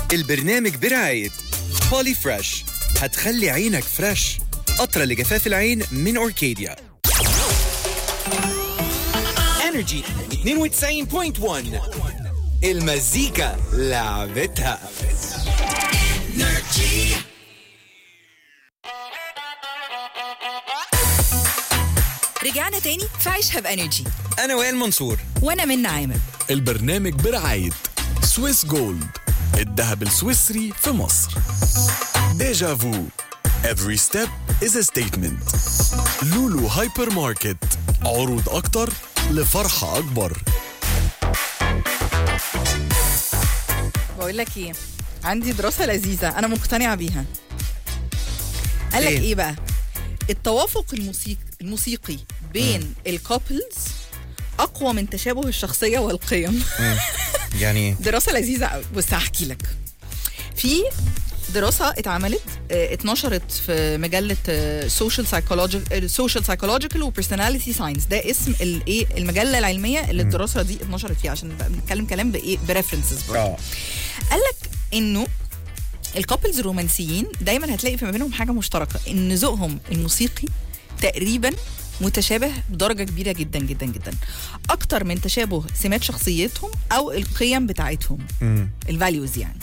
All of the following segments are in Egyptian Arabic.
البرنامج برعاية بولي فريش هتخلي عينك فريش قطرة لجفاف العين من أوركيديا انرجي 92.1 المزيكا لعبتها رجعنا تاني في عيشها بانرجي أنا وائل منصور وانا من عامر البرنامج برعاية سويس جولد الذهب السويسري في مصر ديجا فو Every step is a statement لولو هايبر ماركت عروض أكتر لفرحة أكبر بقول لك ايه عندي دراسه لذيذه انا مقتنعه بيها قال لك إيه؟ ايه بقى التوافق الموسيقي الموسيقي بين الكابلز اقوى من تشابه الشخصيه والقيم يعني دراسه لذيذه قوي بص هحكي لك في دراسه اتعملت اه، اتنشرت في مجله سوشيال سايكولوجي سوشيال سايكولوجيكال وبيرسوناليتي ساينس ده اسم الايه المجله العلميه اللي الدراسه دي اتنشرت فيها عشان نبقى بنتكلم كلام بايه بريفرنسز برضه اه قال لك انه الكابلز الرومانسيين دايما هتلاقي في ما بينهم حاجه مشتركه ان ذوقهم الموسيقي تقريبا متشابه بدرجه كبيره جدا جدا جدا اكتر من تشابه سمات شخصيتهم او القيم بتاعتهم الفاليوز يعني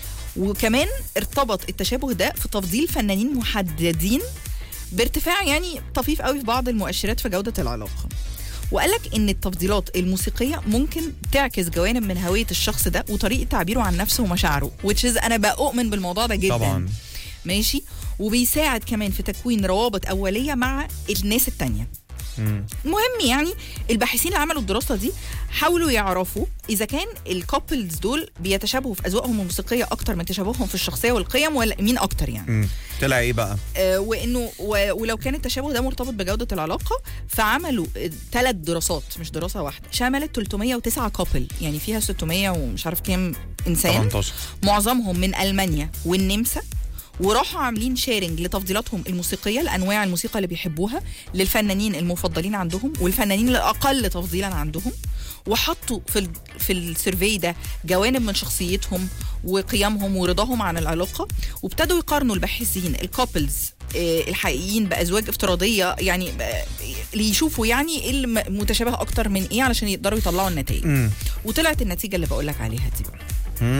وكمان ارتبط التشابه ده في تفضيل فنانين محددين بارتفاع يعني طفيف قوي في بعض المؤشرات في جوده العلاقه وقال لك ان التفضيلات الموسيقيه ممكن تعكس جوانب من هويه الشخص ده وطريقه تعبيره عن نفسه ومشاعره which is انا بؤمن بالموضوع ده جدا طبعا ماشي وبيساعد كمان في تكوين روابط اوليه مع الناس التانية المهم يعني الباحثين اللي عملوا الدراسه دي حاولوا يعرفوا اذا كان الكابلز دول بيتشابهوا في اذواقهم الموسيقيه اكتر من تشابههم في الشخصيه والقيم ولا مين اكتر يعني مم. طلع ايه بقى؟ آه، وانه و- ولو كان التشابه ده مرتبط بجوده العلاقه فعملوا ثلاث دراسات مش دراسه واحده شملت 309 كابل يعني فيها 600 ومش عارف كام انسان 18 معظمهم من المانيا والنمسا وراحوا عاملين شيرنج لتفضيلاتهم الموسيقيه لانواع الموسيقى اللي بيحبوها للفنانين المفضلين عندهم والفنانين الاقل تفضيلا عندهم وحطوا في ال في السيرفي ده جوانب من شخصيتهم وقيمهم ورضاهم عن العلاقه وابتدوا يقارنوا الباحثين الكابلز الحقيقيين بازواج افتراضيه يعني آه، ليشوفوا يعني ايه اللي م- متشابه اكتر من ايه علشان يقدروا يطلعوا النتائج مم. وطلعت النتيجه اللي بقول لك عليها دي بقى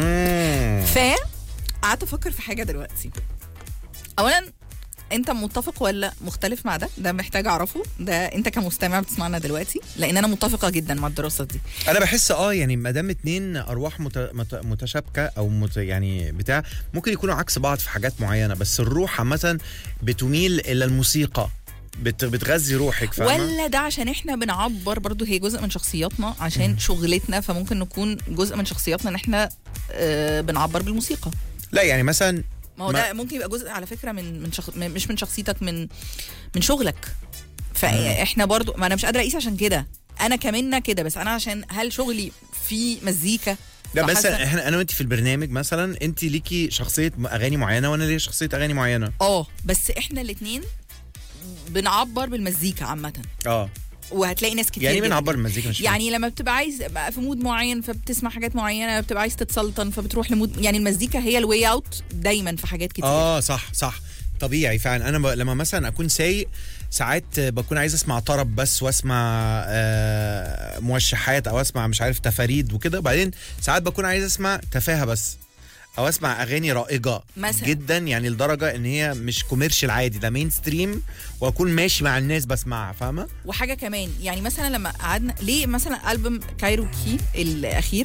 مم. ف قعدت افكر في حاجه دلوقتي اولا انت متفق ولا مختلف مع ده ده محتاج اعرفه ده انت كمستمع بتسمعنا دلوقتي لان انا متفقه جدا مع الدراسه دي انا بحس اه يعني ما دام اتنين ارواح مت... مت... متشابكه او مت... يعني بتاع ممكن يكونوا عكس بعض في حاجات معينه بس الروح عامه بتميل الى الموسيقى بت... بتغذي روحك فاهمه ولا ده عشان احنا بنعبر برضو هي جزء من شخصياتنا عشان شغلتنا فممكن نكون جزء من شخصياتنا ان احنا آه بنعبر بالموسيقى لا يعني مثلا ما هو ما- ده ممكن يبقى جزء على فكره من من شخ... من- مش من شخصيتك من من شغلك فاحنا برضو ما انا مش قادره اقيس عشان كده انا كمنة كده بس انا عشان هل شغلي في مزيكا لا بس فحاسة- احنا انا وانت في البرنامج مثلا انت ليكي شخصيه اغاني معينه وانا ليا شخصيه اغاني معينه اه بس احنا الاثنين بنعبر بالمزيكا عامه اه وهتلاقي ناس كتير يعني جداً. بنعبر المزيكا مش يعني لما بتبقى عايز بقى في مود معين فبتسمع حاجات معينه بتبقى عايز تتسلطن فبتروح لمود يعني المزيكا هي الواي اوت دايما في حاجات كتير اه صح صح طبيعي فعلا انا ب... لما مثلا اكون سايق ساعات بكون عايز اسمع طرب بس واسمع آه موشحات او اسمع مش عارف تفاريد وكده بعدين ساعات بكون عايز اسمع تفاهه بس او اسمع اغاني رائجه مثلا. جدا يعني لدرجه ان هي مش كوميرشال عادي ده مين ستريم واكون ماشي مع الناس بسمعها فاهمه وحاجه كمان يعني مثلا لما قعدنا ليه مثلا البوم كايروكي الاخير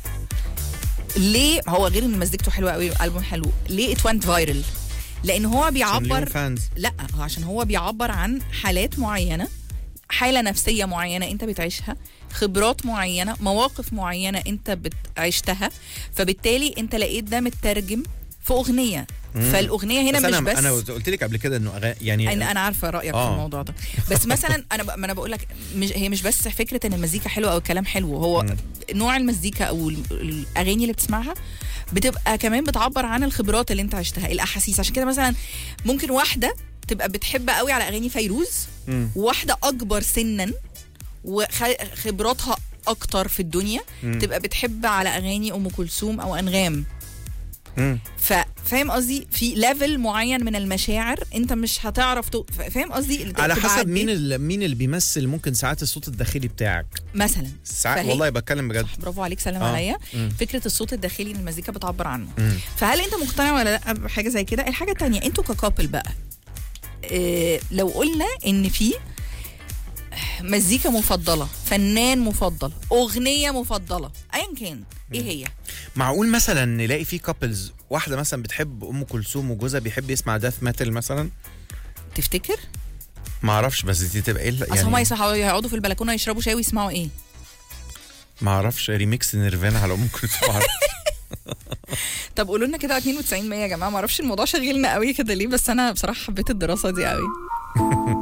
ليه هو غير ان مزيكته حلوه قوي البوم حلو ليه ات went فايرل لان هو بيعبر فانز لا هو عشان هو بيعبر عن حالات معينه حاله نفسيه معينه انت بتعيشها خبرات معينه مواقف معينه انت بتعيشتها فبالتالي انت لقيت ده مترجم في اغنيه فالاغنيه هنا بس مش انا بس انا قلت لك قبل كده انه أغاني يعني انا انا عارفه رايك آه. في الموضوع ده بس مثلا انا ب... ما انا بقول لك مش هي مش بس فكره ان المزيكا حلوه او الكلام حلو هو نوع المزيكا او ال- الاغاني اللي بتسمعها بتبقى كمان بتعبر عن الخبرات اللي انت عشتها الاحاسيس عشان كده مثلا ممكن واحده تبقى بتحب قوي على اغاني فيروز مم. وواحده اكبر سنا وخبراتها اكتر في الدنيا مم. تبقى بتحب على اغاني ام كلثوم او انغام مم. ففاهم قصدي في ليفل معين من المشاعر انت مش هتعرف تو... فاهم قصدي اللي على تبقى حسب عديت مين ال- مين اللي بيمثل ممكن ساعات الصوت الداخلي بتاعك مثلا ساعات فهي- والله بتكلم بجد صح برافو عليك سلم آه. عليا مم. فكره الصوت الداخلي اللي المزيكا بتعبر عنه مم. فهل انت مقتنع ولا لا بحاجه زي كده الحاجه التانية انتوا ككابل بقى إيه لو قلنا ان في مزيكا مفضله فنان مفضل اغنيه مفضله ايا كان ايه هي معقول مثلا نلاقي في كابلز واحده مثلا بتحب ام كلثوم وجوزها بيحب يسمع داث ميتال مثلا تفتكر ما اعرفش بس دي تبقى ايه ال- اصل هما يعني يصحوا يقعدوا في البلكونه يشربوا شاي ويسمعوا ايه ما اعرفش ريميكس نيرفانا على ام كلثوم معرفش. طب قولوا لنا كده على 92 100 يا جماعه ما اعرفش الموضوع شاغلنا قوي كده ليه بس انا بصراحه حبيت الدراسه دي قوي